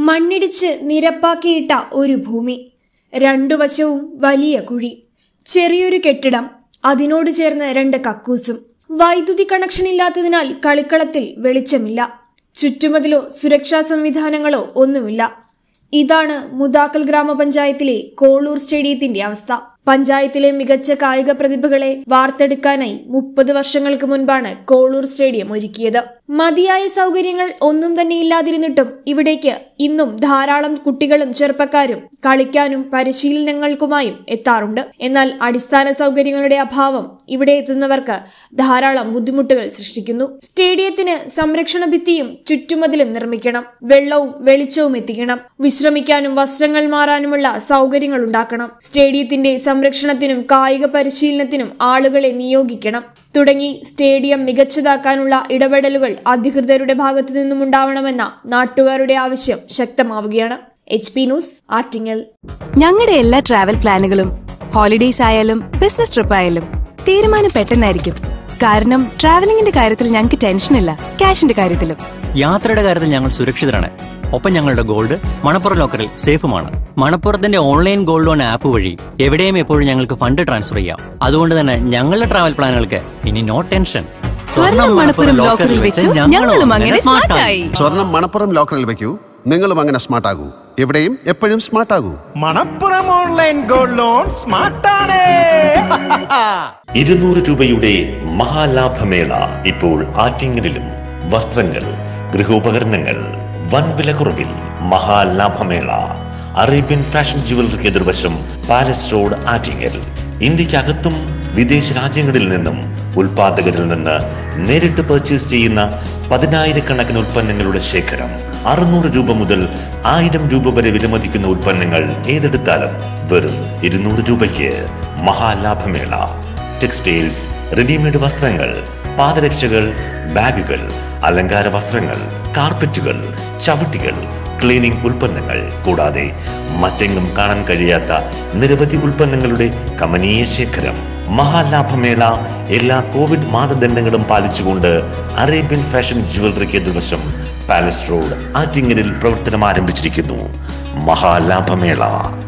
മണ്ണിടിച്ച് നിരപ്പാക്കിയിട്ട ഒരു ഭൂമി രണ്ടു വശവും വലിയ കുഴി ചെറിയൊരു കെട്ടിടം അതിനോട് ചേർന്ന് രണ്ട് കക്കൂസും വൈദ്യുതി കണക്ഷൻ ഇല്ലാത്തതിനാൽ കളിക്കളത്തിൽ വെളിച്ചമില്ല ചുറ്റുമതിലോ സുരക്ഷാ സംവിധാനങ്ങളോ ഒന്നുമില്ല ഇതാണ് മുതാക്കൽ ഗ്രാമപഞ്ചായത്തിലെ കോളൂർ സ്റ്റേഡിയത്തിന്റെ അവസ്ഥ പഞ്ചായത്തിലെ മികച്ച കായിക പ്രതിഭകളെ വാർത്തെടുക്കാനായി മുപ്പത് വർഷങ്ങൾക്ക് മുൻപാണ് കോളൂർ സ്റ്റേഡിയം ഒരുക്കിയത് മതിയായ സൗകര്യങ്ങൾ ഒന്നും തന്നെ ഇല്ലാതിരുന്നിട്ടും ഇവിടേക്ക് ഇന്നും ധാരാളം കുട്ടികളും ചെറുപ്പക്കാരും കളിക്കാനും പരിശീലനങ്ങൾക്കുമായും എത്താറുണ്ട് എന്നാൽ അടിസ്ഥാന സൗകര്യങ്ങളുടെ അഭാവം ഇവിടെ എത്തുന്നവർക്ക് ധാരാളം ബുദ്ധിമുട്ടുകൾ സൃഷ്ടിക്കുന്നു സ്റ്റേഡിയത്തിന് സംരക്ഷണ ഭിത്തിയും ചുറ്റുമതിലും നിർമ്മിക്കണം വെള്ളവും വെളിച്ചവും എത്തിക്കണം വിശ്രമിക്കാനും വസ്ത്രങ്ങൾ മാറാനുമുള്ള സൗകര്യങ്ങൾ ഉണ്ടാക്കണം സ്റ്റേഡിയത്തിന്റെ സംരക്ഷണത്തിനും കായിക പരിശീലനത്തിനും ആളുകളെ നിയോഗിക്കണം തുടങ്ങി സ്റ്റേഡിയം മികച്ചതാക്കാനുള്ള ഇടപെടലുകൾ അധികൃതരുടെ ഭാഗത്തു നിന്നും ഉണ്ടാവണമെന്ന നാട്ടുകാരുടെ ആവശ്യം ശക്തമാവുകയാണ് എച്ച് പി ന്യൂസ് ആറ്റിങ്ങൽ ഞങ്ങളുടെ എല്ലാ ട്രാവൽ പ്ലാനുകളും ഹോളിഡേയ്സ് ആയാലും ബിസിനസ് ട്രിപ്പ് ആയാലും തീരുമാനം പെട്ടെന്നായിരിക്കും കാരണം ട്രാവലിംഗിന്റെ കാര്യത്തിൽ ഞങ്ങൾക്ക് ടെൻഷനില്ല ക്യാഷിന്റെ കാര്യത്തിലും യാത്രയുടെ കാര്യത്തിൽ ഞങ്ങൾ സുരക്ഷിതരാണ് ഒപ്പം ഞങ്ങളുടെ ഗോൾഡ് മണപ്പുറം ലോക്കറിൽ സേഫുമാണ് മണപ്പുറത്തിന്റെ ഓൺലൈൻ ഗോൾഡ് ലോൺ ആപ്പ് വഴി എവിടെയും എപ്പോഴും ഞങ്ങൾക്ക് ഫണ്ട് ട്രാൻസ്ഫർ ചെയ്യാം അതുകൊണ്ട് തന്നെ ഞങ്ങളുടെ ട്രാവൽ പ്ലാനുകൾക്ക് ഇനി നോ ടെൻഷൻ സ്വർണ്ണം മണപ്പുറം ലോക്കറിൽ വെച്ചു ഞങ്ങളും അങ്ങനെ സ്മാർട്ട് സ്മാർട്ടായി സ്വർണം മണപ്പുറം ലോക്കറിൽ വെക്കൂ നിങ്ങളും അങ്ങനെ സ്മാർട്ട് ആകൂ എവിടെയും എപ്പോഴും സ്മാർട്ട് ആകൂ മണപ്പുറം ഓൺലൈൻ ഗോൾഡ് ലോൺ സ്മാർട്ടാണ് ഇരുന്നൂറ് രൂപയുടെ മഹാലാഭമേള ഇപ്പോൾ ആറ്റിങ്ങലിലും വസ്ത്രങ്ങൾ ഗൃഹോപകരണങ്ങൾ വൻ വിലക്കുറവിൽ മഹാലാഭമേള അറേബ്യൻ ഫാഷൻ ജുവലറിക്ക് എതിർവശം പാലസ് റോഡ് ആറ്റിങ്ങൽ ഇന്ത്യക്കകത്തും വിദേശ രാജ്യങ്ങളിൽ നിന്നും ഉൽപാദകരിൽ നിന്ന് നേരിട്ട് പർച്ചേസ് ചെയ്യുന്ന പതിനായിരക്കണക്കിന് ഉൽപ്പന്നങ്ങളുടെ ശേഖരം അറുന്നൂറ് രൂപ മുതൽ ആയിരം രൂപ വരെ വിലമതിക്കുന്ന ഉൽപ്പന്നങ്ങൾ ഏതെടുത്താലും വെറും ഇരുന്നൂറ് രൂപയ്ക്ക് മഹാലാഭമേള ടെക്സ്റ്റൈൽസ് റെഡിമെയ്ഡ് വസ്ത്രങ്ങൾ പാദരക്ഷകൾ ബാഗുകൾ അലങ്കാര വസ്ത്രങ്ങൾ കാർപ്പറ്റുകൾ ചവിട്ടികൾ ക്ലീനിംഗ് ഉൽപ്പന്നങ്ങൾ കൂടാതെ മറ്റെങ്ങും കാണാൻ കഴിയാത്ത നിരവധി ഉൽപ്പന്നങ്ങളുടെ കമനീയ ശേഖരം മഹാലാഭമേള എല്ലാ കോവിഡ് മാനദണ്ഡങ്ങളും പാലിച്ചുകൊണ്ട് അറേബ്യൻ ഫാഷൻ ജുവലറിക്ക് എതിർവശം പാലസ് റോഡ് ആറ്റിങ്ങലിൽ പ്രവർത്തനം ആരംഭിച്ചിരിക്കുന്നു മഹാലാഭമേള